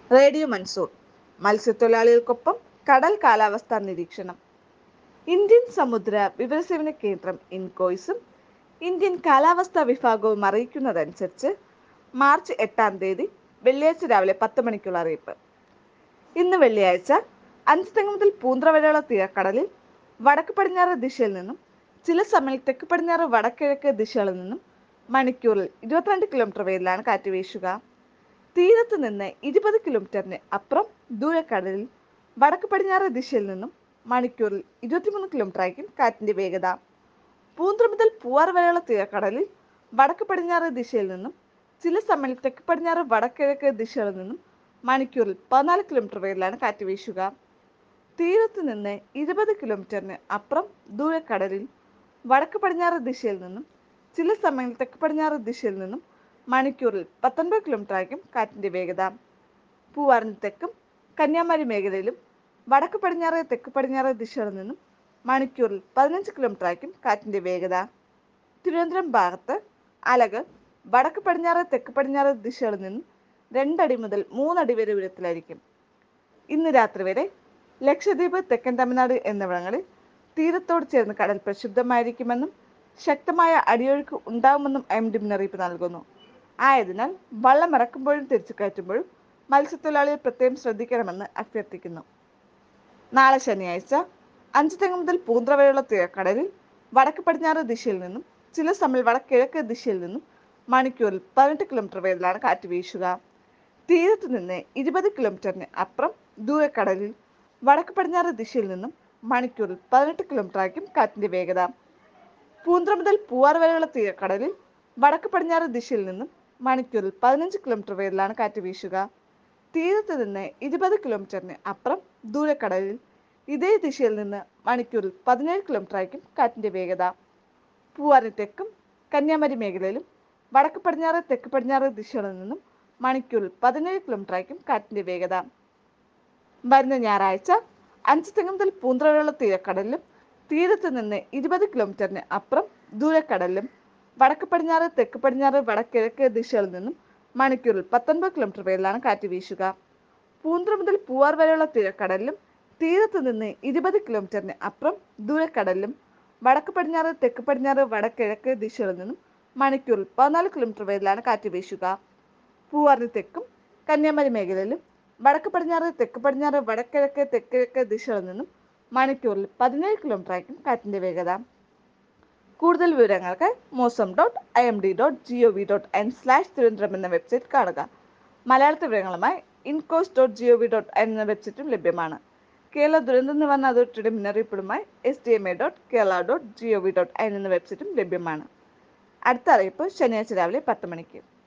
radio monsoon മത്സ്യത്തൊഴിലാളികൾക്കൊപ്പം കടൽ കാലാവസ്ഥാ നിരീക്ഷണം ഇന്ത്യൻ സമുദ്ര വിവരസേവന കേന്ദ്രം ഇൻകോയ്സും ഇന്ത്യൻ കാലാവസ്ഥാ വിഭാഗവും അറിയിക്കുന്നതനുസരിച്ച് മാർച്ച് എട്ടാം തീയതി വെള്ളിയാഴ്ച രാവിലെ പത്ത് മണിക്കുള്ള അറിയിപ്പ് ഇന്ന് വെള്ളിയാഴ്ച അഞ്ചുതെങ്ങ് മുതൽ പൂന്ത്ര വരെയുള്ള തീരക്കടലിൽ വടക്ക് പടിഞ്ഞാറ് ദിശയിൽ നിന്നും ചില സമയം തെക്ക് പടിഞ്ഞാറ് വടക്കിഴക്ക് ദിശകളിൽ നിന്നും മണിക്കൂറിൽ ഇരുപത്തിരണ്ട് കിലോമീറ്റർ വേഗത്തിലാണ് കാറ്റ് വീശുക തീരത്ത് നിന്ന് ഇരുപത് കിലോമീറ്ററിന് അപ്പുറം ദൂരക്കടലിൽ വടക്ക് പടിഞ്ഞാറ് ദിശയിൽ നിന്നും മണിക്കൂറിൽ ഇരുപത്തിമൂന്ന് കിലോമീറ്റർ ആയിരിക്കും കാറ്റിന്റെ വേഗത പൂന്ത്ര മുതൽ പൂവാർ വരെയുള്ള തീരക്കടലിൽ വടക്ക് പടിഞ്ഞാറ് ദിശയിൽ നിന്നും ചില സമയം തെക്ക് പടിഞ്ഞാറ് വടക്കിഴക്ക് ദിശകളിൽ നിന്നും മണിക്കൂറിൽ പതിനാല് കിലോമീറ്റർ വേഗത്തിലാണ് കാറ്റ് വീശുക തീരത്ത് നിന്ന് ഇരുപത് കിലോമീറ്ററിന് അപ്പുറം ദൂരക്കടലിൽ വടക്ക് പടിഞ്ഞാറ് ദിശയിൽ നിന്നും ചില സമയം തെക്ക് പടിഞ്ഞാറ് ദിശയിൽ നിന്നും മണിക്കൂറിൽ പത്തൊൻപത് കിലോമീറ്റർ ആയിരിക്കും കാറ്റിന്റെ വേഗത പൂവാറിന് തെക്കും കന്യാകുമാരി മേഖലയിലും വടക്ക് പടിഞ്ഞാറ് തെക്ക് പടിഞ്ഞാറ് ദിശകളിൽ നിന്നും മണിക്കൂറിൽ പതിനഞ്ച് കിലോമീറ്റർ ആയിരിക്കും കാറ്റിന്റെ വേഗത തിരുവനന്തപുരം ഭാഗത്ത് അലകൾ വടക്ക് പടിഞ്ഞാറ് തെക്ക് പടിഞ്ഞാറ് ദിശകളിൽ നിന്നും രണ്ടടി മുതൽ മൂന്നടി വരെ ഉയരത്തിലായിരിക്കും ഇന്ന് രാത്രി വരെ ലക്ഷദ്വീപ് തെക്കൻ തമിഴ്നാട് എന്നിവിടങ്ങളിൽ തീരത്തോട് ചേർന്ന് കടൽ പ്രക്ഷുബ്ധമായിരിക്കുമെന്നും ശക്തമായ അടിയൊഴുക്ക് ഉണ്ടാകുമെന്നും എം ഡി മുന്നറിയിപ്പ് നൽകുന്നു ആയതിനാൽ വള്ളം ഇറക്കുമ്പോഴും തിരിച്ചു കയറ്റുമ്പോഴും മത്സ്യത്തൊഴിലാളികൾ പ്രത്യേകം ശ്രദ്ധിക്കണമെന്ന് അഭ്യർത്ഥിക്കുന്നു നാളെ ശനിയാഴ്ച അഞ്ച് തെങ്ങ് മുതൽ പൂന്ത്ര വരെയുള്ള തീരക്കടലിൽ വടക്ക് പടിഞ്ഞാറ് ദിശയിൽ നിന്നും ചില സമയം വടക്കിഴക്ക് ദിശയിൽ നിന്നും മണിക്കൂറിൽ പതിനെട്ട് കിലോമീറ്റർ വേഗത്തിലാണ് കാറ്റ് വീശുക തീരത്ത് നിന്ന് ഇരുപത് കിലോമീറ്ററിന് അപ്പുറം ദൂരക്കടലിൽ വടക്ക് പടിഞ്ഞാറ് ദിശയിൽ നിന്നും മണിക്കൂറിൽ പതിനെട്ട് കിലോമീറ്റർ ആയിരിക്കും കാറ്റിന്റെ വേഗത പൂന്ത്ര മുതൽ പൂവാർ വരെയുള്ള തീരക്കടലിൽ വടക്ക് പടിഞ്ഞാറ് ദിശയിൽ നിന്നും മണിക്കൂറിൽ പതിനഞ്ച് കിലോമീറ്റർ വേഗത്തിലാണ് കാറ്റ് വീശുക തീരത്ത് നിന്ന് ഇരുപത് കിലോമീറ്ററിന് അപ്പുറം ദൂരക്കടലിൽ ഇതേ ദിശയിൽ നിന്ന് മണിക്കൂറിൽ പതിനേഴ് കിലോമീറ്റർ ആയിരിക്കും കാറ്റിന്റെ വേഗത പൂവാറിന് തെക്കും കന്യാകുമാരി മേഖലയിലും വടക്ക് പടിഞ്ഞാറ് തെക്ക് പടിഞ്ഞാറ് ദിശകളിൽ നിന്നും മണിക്കൂറിൽ പതിനേഴ് കിലോമീറ്റർ ആയിരിക്കും കാറ്റിന്റെ വേഗത വരുന്ന ഞായറാഴ്ച അഞ്ച് തെങ്ങ് മുതൽ പൂന്ത്ര വരെയുള്ള തീരക്കടലിലും തീരത്ത് നിന്ന് ഇരുപത് കിലോമീറ്ററിന് അപ്പുറം ദൂരക്കടലിലും വടക്ക് പടിഞ്ഞാറ് തെക്ക് പടിഞ്ഞാറ് വടക്കിഴക്ക് ദിശകളിൽ നിന്നും മണിക്കൂറിൽ പത്തൊൻപത് കിലോമീറ്റർ വേഗത്തിലാണ് കാറ്റ് വീശുക പൂന്ത്ര മുതൽ പൂവാർ വരെയുള്ള തീരക്കടലിലും തീരത്ത് നിന്ന് ഇരുപത് കിലോമീറ്ററിന് അപ്പുറം ദൂരക്കടലിലും വടക്ക് പടിഞ്ഞാറ് തെക്ക് പടിഞ്ഞാറ് വടക്കിഴക്ക് ദിശകളിൽ നിന്നും മണിക്കൂറിൽ പതിനാല് കിലോമീറ്റർ വേഗത്തിലാണ് കാറ്റ് വീശുക പൂവാറിന് തെക്കും കന്യാകുമാരി മേഖലയിലും വടക്ക് പടിഞ്ഞാറ് തെക്ക് പടിഞ്ഞാറ് വടക്കിഴക്ക് തെക്കിഴക്ക് ദിശകളിൽ നിന്നും മണിക്കൂറിൽ പതിനേഴ് കിലോമീറ്റർ ആയിരിക്കും കാറ്റിന്റെ വേഗത കൂടുതൽ വിവരങ്ങൾക്ക് mausam dot I M D dot G O V dot N slash Thiruvananthapuram എന്ന വെബ്സൈറ്റ് കാണുക മലയാളത്തെ വിവരങ്ങളുമായി INCOIS dot G O V dot N എന്ന വെബ്സൈറ്റും ലഭ്യമാണ് കേരള ദുരന്ത നിവാരണ അതോറിറ്റിയുടെ മുന്നറിയിപ്പുകളുമായി S D M A dot Kerala dot G O V dot N എന്ന വെബ്സൈറ്റും ലഭ്യമാണ് അടുത്ത അറിയിപ്പ് ശനിയാഴ്ച രാവിലെ പത്ത് മണിക്ക്